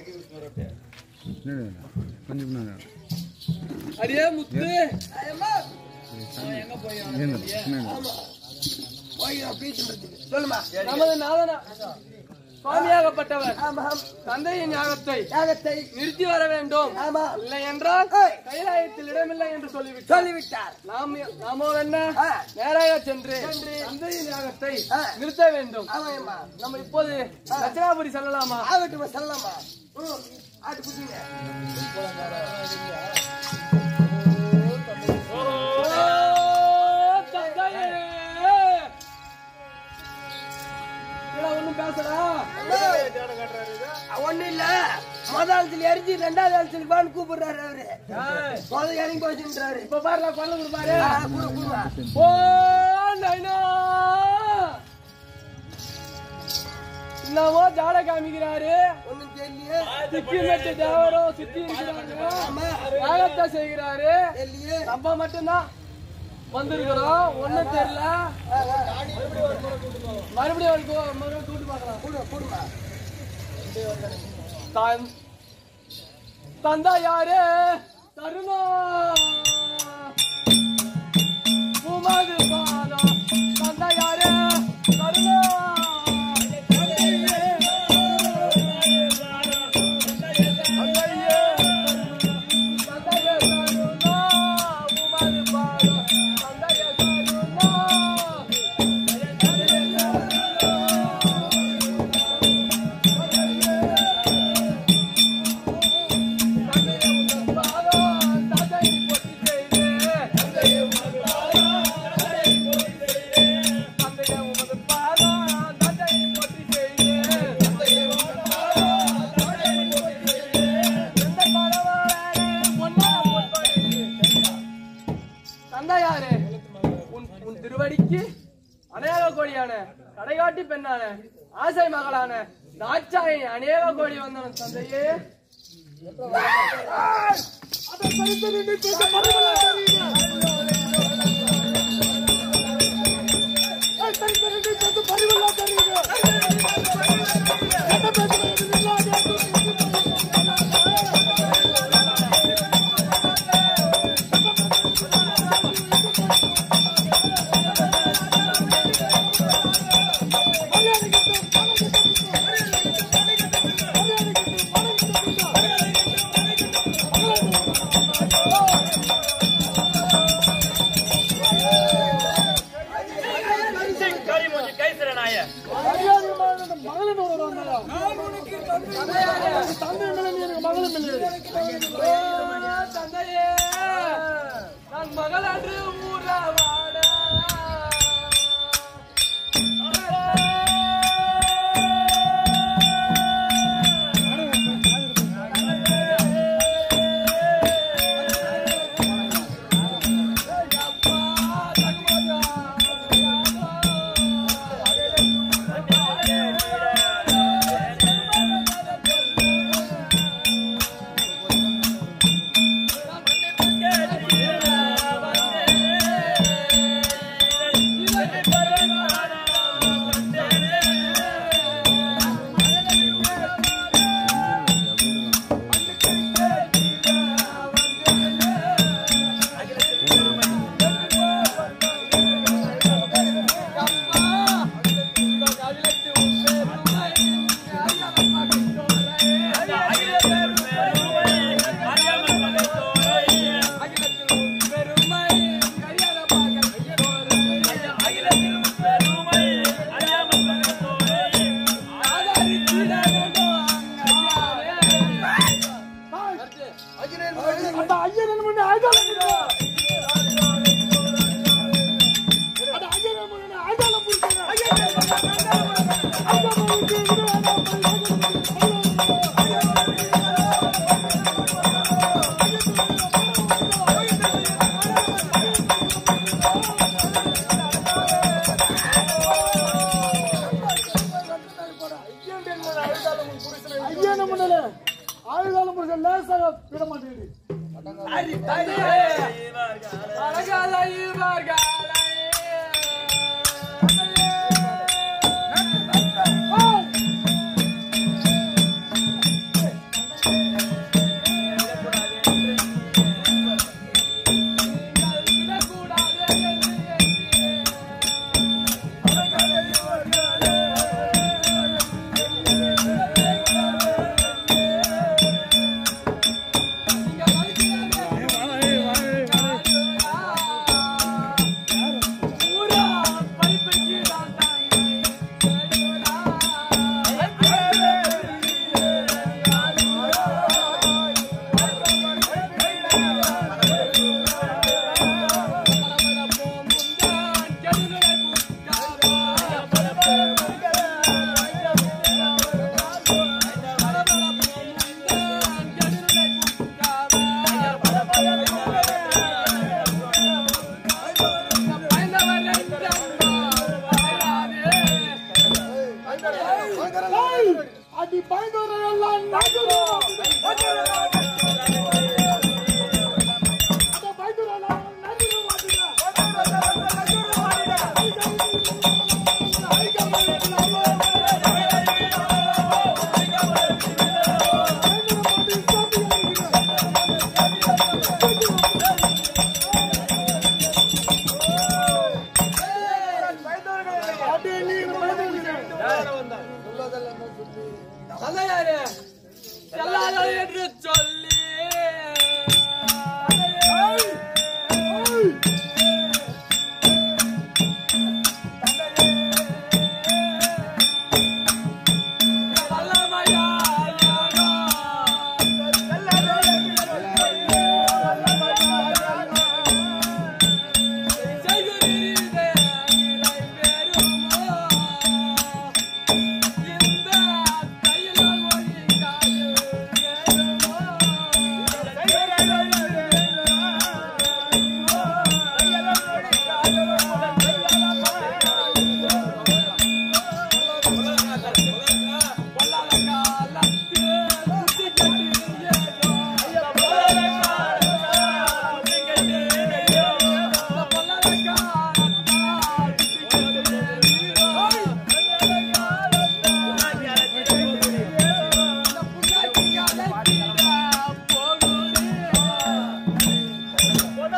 கொஞ்சம் பின்னாடி அடியே முத்து சொல்லுமா நமது நாதனா சுவாமியாகப்பட்டவர் ஆமாம் தந்தையின் யாகத்தை யாகத்தை நிறுத்தி வர வேண்டும் ஆமா இல்லை என்றால் ஏய். கைலாயத்தில் இடமில்லை என்று சொல்லிவிட்டார் சொல்லிவிட்டார் நாம் நாமோ என்ன ஆ. நேராக சென்று தந்தையின் யாகத்தை ஆ. நிறுத்த வேண்டும் ஆமாம்மா நம்ம இப்போது தட்சிணாபுரி செல்லலாமா ஆகட்டும் செல்லலாமா ம் ஆட்டு குட்டிங்க தந்தையே ஒண்ணும் பேசடா ஒண்ணு இல்ல முதல் ஆலத்தில் எரிஞ்சு ரெண்டாவது ஆலத்தில் வான்னு கூப்பிடுறாரு அவரு முதல் இறங்கி போச்சுன்றாரு இப்ப பாருல கொல்ல கொடுப்பாரு ஆ, குடு குடுமா ஓ நைனா என்னமோ ஜாட காமிக்கிறாரு ஒண்ணும் தெரியலையே சிக்கி நட்டு தேவரோ சுத்தி இருக்கிறாரு யாகத்தை செய்கிறாரு தெரியலையே நம்ம மட்டும்தான் வந்திருக்கிறோம் ஒண்ணும் தெரியல மறுபடியும் ஒரு கோ- மறுபடியும் கூட்டு பார்க்கலாம் குடு குடுமா தன் தந்தா யாரு தருணா உமது பாதம் தந்தா யாரு தருணா தந்தையாரே உன் உன் திருவடிக்கு அநேக கோடியான கடைகாட்டி பெண்ணான ஆசை மகளான நாச்சாயை அநேக கோடி வந்தவன் தந்தையே தந்தையே நான் மகள் அன்று ஊரவாட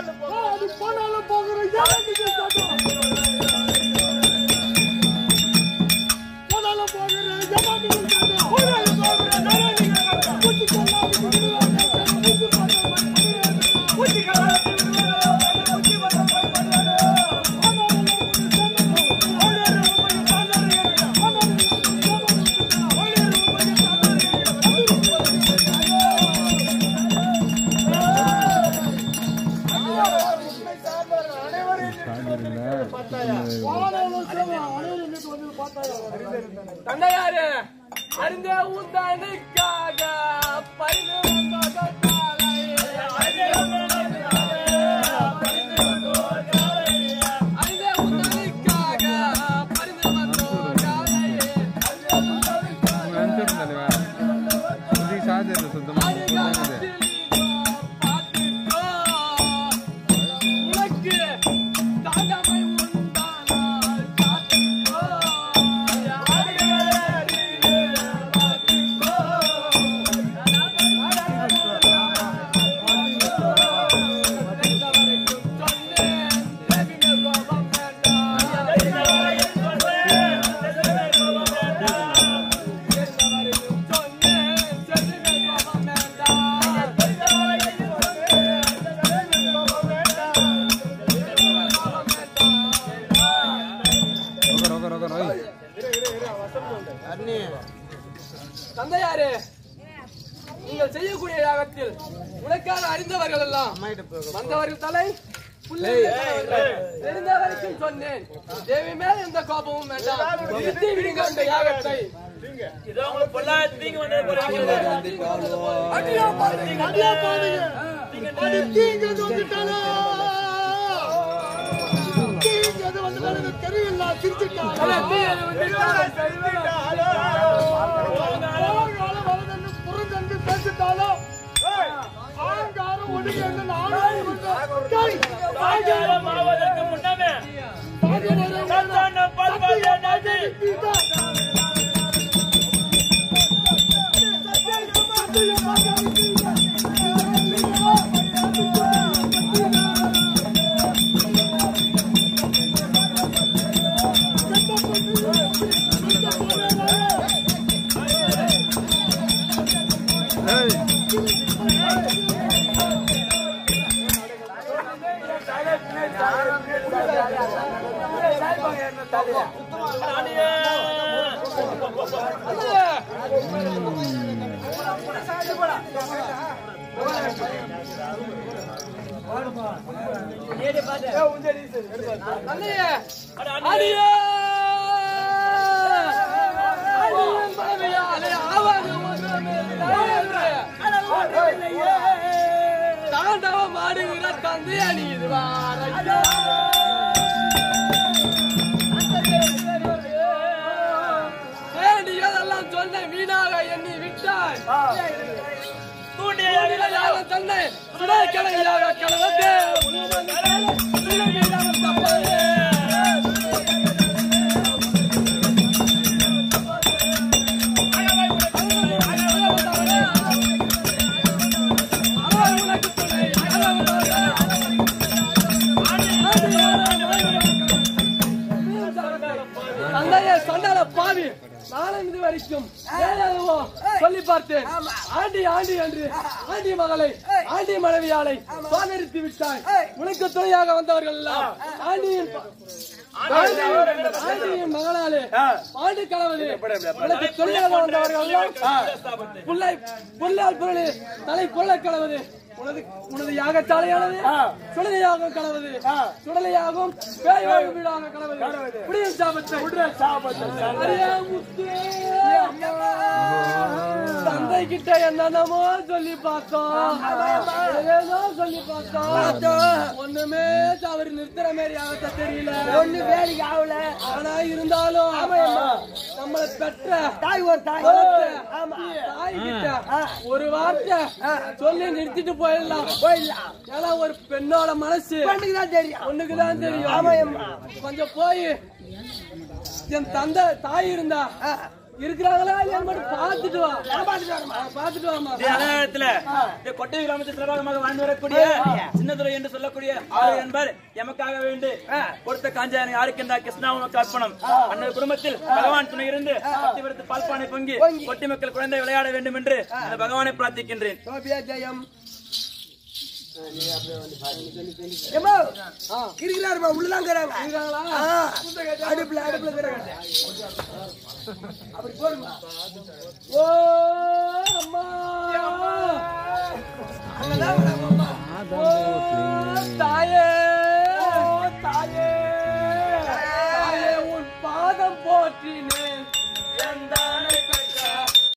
அது போனாலும் போகிறேன் போனாலும் போகிறேன் ஜமாத்துக்கு சட்டம். போனாலும் போகிறேன் நரேந்திர சட்டம். பூச்சி கொல்லாது விடுவாங்க. பூச்சி கொல்லாது விடுவாங்க. பூச்சி கொல்லாது விடுவாங்க. பூச்சி கொல்லாது விடுவாங்க. தந்தையாரு அறிந்தே உந்தனுக்காக பரிந்து வந்தோர் காலை. அறிந்தே உந்தனுக்காக பரிந்து வந்தோர் காலை. சாதனை சுத்தமாக அருகாமையில் இதோ பார்த்துக்கோ. உனக்கு தாகமை உண்டானால் காத்துக்கோ. அருகாமையில் பார்த்துக்கோ. தெரிந்தவரைக்கும் சொன்னேன், தேவிமே கோபம் வேண்டாம். தெரிந்தவரைக்கும் சொன்னேன், தேவிமே கோபம் வேண்டாம். ரொக்க ரொக்க ரொக்க ரோய் தந்தையாரே நீங்கள் செய்யக்கூடிய யாகத்தில் உனக்காக அறிந்தவர்கள் எல்லாம் வந்தவர்கள் தலை புல்லை தெரிந்த வரைக்கும் சொன்னேன் தேவி மேல் எந்த கோபமும் வேண்டாம் நிறுத்தி விடுங்க அந்த யாகத்தை அடியா பாடுங்க அடியா பாடுங்க அடி தீங்கிறது வந்துட்டானா தீங்கிறது வந்துட்டாலும் எனக்கு தெரியல சிரிச்சுட்டான் போகாலம் வரதன்னு புறந்தன்று பேசிட்டாலும் ஆங்காரம் ஒடுங்கன்னு நானும் வந்து டேய், சாயங்காலம் ஆவதற்கு முன்னமே சந்தான பல்வாழ்வு நதி தந்தையே அடியே அடியேன் மனைவியாலே ஆவாது ஒன்றுமே இல்லை. தாண்டவம் ஆடுகிற தந்தையா நீ இதுவாரையா வேண்டியதெல்லாம் சொன்ன வீணாக எண்ணி விட்டாய் தூண்டியாக தன்னை சுடக்கலையாக கலந்து தந்தையே சொன்னால பாவி நாளை இது வரைக்கும் ஏழாவோ சொல்லி பார்த்தேன் ஆண்டி ஆண்டி என்று ஆண்டி மகளை ஆண்டி மனைவியாளை சுவாகரித்து விட்டாய் உனக்கு துணையாக வந்தவர்கள் எல்லாம் ஆண்டியின் ப- ஆண்டியின் ஆண்டியின் மகளாலே ஆண்டு கலவது உனக்கு துணையாக வந்தவர்கள் எல்லாம் புல்லை புல்லால் புரளி தலை கொள்ள கலவது உனது உனது யாகச்சாலையானது சுடலையாகவும் கலவது சுடலையாகவும் பேய் வாழ்வு வீடாக கலவது புடியும் சாபத்தை அரியா முத்து. தந்தை கிட்ட என்னென்னமோ சொல்லி பார்த்தோம் ஏதோ சொல்லி பார்த்தோம் ஒண்ணுமே தவறு நிறுத்துற மாதிரி ஆகத்த தெரியல ஒண்ணு வேலைக்கு ஆகல ஆனா இருந்தாலும் நம்மளை பெற்ற தாய் ஒரு தாய் ஆமா தாய் கிட்ட ஒரு வார்த்தை சொல்லி நிறுத்திட்டு போயிடலாம் போயிடலாம் ஏன்னா ஒரு பெண்ணோட மனசு பெண்ணுக்கு தான் தெரியும் ஒண்ணுக்கு தான் தெரியும் ஆமா, அம்மா. கொஞ்சம் போய் என் தந்தை தாய் இருந்தா இருக்கிறாங்களா இல்லையான்னு மட்டும் பார்த்துட்டு வா பார்த்துட்டு வாமா இதே அதே நேரத்துல இந்த கொட்டை கிராமத்தில் சிறப்பாக வாழ்ந்து வரக்கூடிய சின்னதுரை என்று சொல்லக்கூடிய ஆறு என்பர் எமக்காக வேண்டு கொடுத்த காஞ்சாயனை யாருக்கின்ற கிருஷ்ணா உனக்கு அர்ப்பணம் அந்த குடும்பத்தில் பகவான் துணை இருந்து அத்திவரத்து பால்பானை பொங்கி கொட்டி மக்கள் குழந்தை விளையாட வேண்டும் என்று அந்த பகவானை பிரார்த்திக்கின்றேன் சோபியா ஜெயம் ஏம்மா, இருக்கிறாருமா உள்ளதாங்கிறாங்க அடுப்புல அடுப்புல இருக்கிறாங்க அப்படி போடுமா ஓ அம்மா அங்கதான்